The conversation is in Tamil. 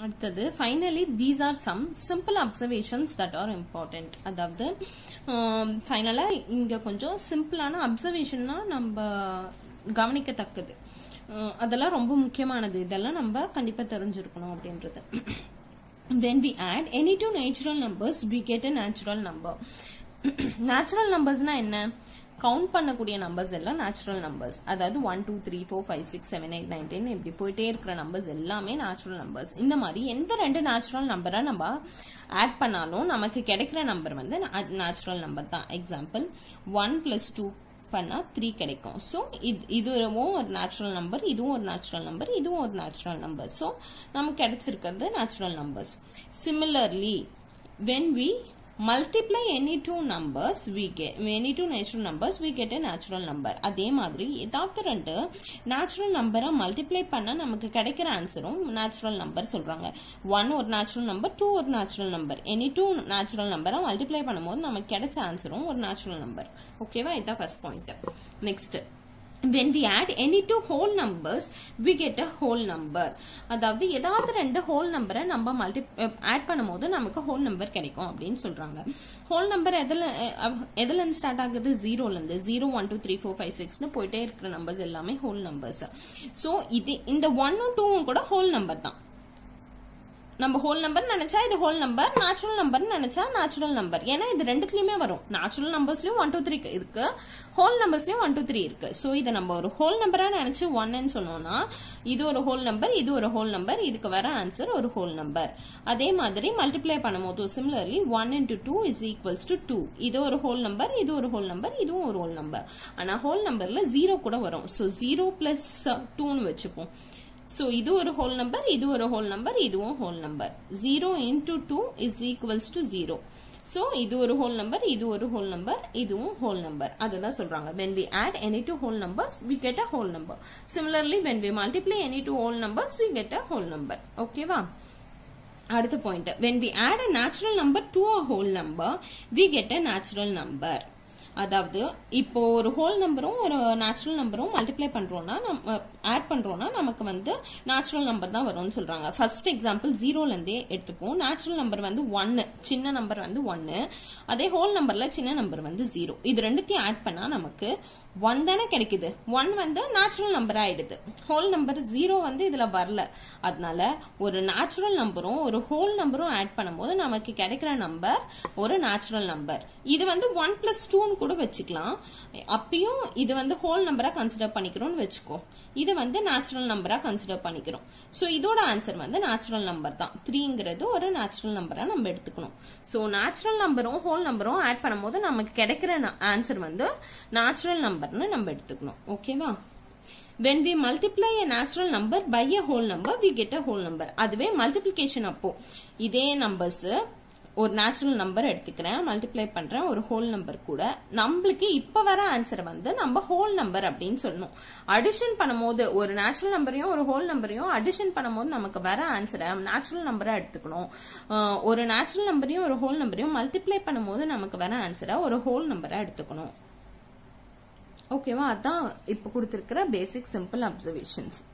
அடுத்தது finally these are some simple observations that are important அதாவது ஃபைனலா இங்க கொஞ்சம் சிம்பிளான அப்சர்வேஷன்னா நம்ம கவனிக்கத்தக்கது அஹ் அதெல்லாம் ரொம்ப முக்கியமானது இதெல்லாம் நம்ம கண்டிப்பா தெரிஞ்சிருக்கணும் அப்படின்றது when we add any two natural numbers we get a natural number natural numbersனா என்ன கவுண்ட் பண்ணக்கூடிய நம்பர்ஸ் எல்லாம் நேச்சுரல் நம்பர்ஸ் அதாவது one two three four five six seven eight nine ten இப்படி போயிட்டே இருக்கிற நம்பர்ஸ் எல்லாமே நேச்சுரல் நம்பர்ஸ் இந்த மாதிரி எந்த ரெண்டு நேச்சுரல் நம்பரை நம்ம ஆட் பண்ணாலும் நமக்கு கிடைக்கிற நம்பர் வந்து நேச்சுரல் நம்பர் தான் எக்ஸாம்பிள் ஒன் பிளஸ் டூ பண்ணா த்ரீ கிடைக்கும் ஸோ இது இதுவும் ஒரு நேச்சுரல் நம்பர் இதுவும் ஒரு நேச்சுரல் நம்பர் இதுவும் ஒரு நேச்சுரல் நம்பர் ஸோ நமக்கு கிடைச்சிருக்கிறது natural numbers similarly when we multiply any two numbers we get any two natural numbers we get a natural number அதே மாதிரி ஏதாவது ரெண்டு நேச்சுரல் நம்பரை மல்டிப்ளை பண்ணா நமக்கு கிடைக்கிற ஆன்சரும் நேச்சுரல் நம்பர் சொல்றாங்க ஒன் ஒரு நேச்சுரல் நம்பர் டூ ஒரு natural number any two natural நம்பரை மல்டிப்ளை பண்ணும்போது நமக்கு கிடைச்ச ஆன்சரும் ஒரு நேச்சுரல் நம்பர் ஓகேவா இதுதான் first point next when we add any two whole numbers we get a whole number அதாவது ஏதாவது ரெண்டு ஹோல் நம்பரை நம்ம மல்டி ஆட் பண்ணும்போது நமக்கு ஹோல் நம்பர் கிடைக்கும் அப்படின்னு சொல்றாங்க ஹோல் நம்பர் எதுல அஹ், எதுல இருந்து ஸ்டார்ட் ஆகுது ஜீரோல இருந்து zero one two three four five சிக்ஸ்னு போயிட்டே இருக்கிற நம்பர்ஸ் எல்லாமே ஹோல் நம்பர்ஸ் சோ இது இந்த ஒன்னும் டூவும் கூட ஹோல் நம்பர் தான் நம்ம ஹோல் நம்பர் நினைச்சா இது ஹோல் நம்பர் நேச்சுரல் நம்பர் நினைச்சா நேச்சுரல் நம்பர் ஏன்னா இது ரெண்டுத்துலயுமே வரும் நேச்சுரல் நம்பர்ஸ்லயும் ஒன் டூ த்ரீ இருக்கு ஹோல் நம்பர்ஸ்லயும் ஒன் டூ த்ரீ இருக்கு சோ இதை நம்ம ஒரு ஹோல் நம்பரா நினைச்சு ஒன்னு சொன்னோம்னா இது ஒரு ஹோல் நம்பர் இது ஒரு ஹோல் நம்பர் இதுக்கு வர ஆன்சர் ஒரு ஹோல் நம்பர் அதே மாதிரி மல்டிப்ளை பண்ணும்போது similarly one into two is equals to two இது ஒரு ஹோல் நம்பர் இது ஒரு ஹோல் நம்பர் இதுவும் ஒரு ஹோல் நம்பர் ஆனா ஹோல் நம்பர்ல ஜீரோ கூட வரும் சோ ஜீரோ பிளஸ் டூன்னு வச்சுப்போம் So இது ஒரு ஹோல் நம்பர் இது ஒரு ஹோல் நம்பர் இதுவும் whole number zero into two is equals to zero so இது ஒரு ஹோல் நம்பர் இது ஒரு ஹோல் நம்பர் இதுவும் ஹோல் நம்பர் அதுதான் சொல்றாங்க when we add any two whole numbers we get a whole number similarly when we multiply any two whole numbers we get a whole number ஓகேவா அடுத்த point when we add a natural number to a whole number we get a natural number அதாவது இப்போ ஒரு ஹோல் நம்பரும் ஒரு நேச்சுரல் நம்பரும் மல்டிப்ளை பண்றோம்னா நம்ம ஆட் பண்றோம்னா நமக்கு வந்து நேச்சுரல் நம்பர் தான் வரும்னு சொல்றாங்க ஃபர்ஸ்ட் எக்ஸாம்பிள் ஜீரோல இருந்தே எடுத்துப்போம் நேச்சுரல் நம்பர் வந்து ஒன்னு சின்ன நம்பர் வந்து ஒன்னு அதே ஹோல் நம்பர்ல சின்ன நம்பர் வந்து ஜீரோ இது ரெண்டுத்தையும் ஆட் பண்ணா நமக்கு ஒன் தானே கிடைக்குது ஒன் வந்து நேச்சுரல் நம்பர் ஆயிடுது ஹோல் நம்பர் ஜீரோ வந்து இதுல வரல அதனால ஒரு நேச்சுரல் நம்பரும் ஒரு ஹோல் நம்பரும் ஆட் பண்ணும்போது நமக்கு கிடைக்கிற நம்பர் ஒரு நேச்சுரல் நம்பர் இது வந்து ஒன் பிளஸ் டூன்னு கூட வச்சுக்கலாம் அப்பயும் இது வந்து ஹோல் நம்பரா கன்சிடர் பண்ணிக்கிறோம்னு வச்சுக்கோ இது வந்து நேச்சுரல் நம்பரா கன்சிடர் பண்ணிக்கிறோம் சோ இதோட ஆன்சர் வந்து நேச்சுரல் நம்பர் தான் த்ரீங்கிறது ஒரு நேச்சுரல் நம்பரா நம்ம எடுத்துக்கணும் சோ நேச்சுரல் நம்பரும் ஹோல் நம்பரும் ஆட் பண்ணும்போது நமக்கு கிடைக்கிற ஆன்சர் வந்து நேச்சுரல் நம்பர்னு நம்ம எடுத்துக்கணும் ஓகேவா when we multiply a natural number by a whole number we get a whole number அதுவே multiplication அப்போ இதே நம்பர்ஸ் ஒரு நேச்சுரல் நம்பர் எடுத்துக்கிறேன் மல்டிப்ளை பண்றேன் ஒரு ஹோல் நம்பர் கூட நம்மளுக்கு இப்ப வர ஆன்சர் வந்து நம்ம ஹோல் நம்பர் அப்படின்னு சொல்லணும் அடிஷன் பண்ணும்போது ஒரு நேச்சுரல் நம்பரையும் ஒரு ஹோல் நம்பரையும் அடிஷன் பண்ணும்போது நமக்கு வர ஆன்சரை நேச்சுரல் நம்பரா எடுத்துக்கணும் ஆஹ் ஒரு நேச்சுரல் நம்பரையும் ஒரு ஹோல் நம்பரையும் மல்டிப்ளை பண்ணும்போது நமக்கு வர ஆன்சரை ஒரு ஹோல் நம்பரா எடுத்துக்கணும் ஓகேவா அதான் இப்ப கொடுத்திருக்கிற பேசிக் சிம்பிள் அப்சர்வேஷன்ஸ்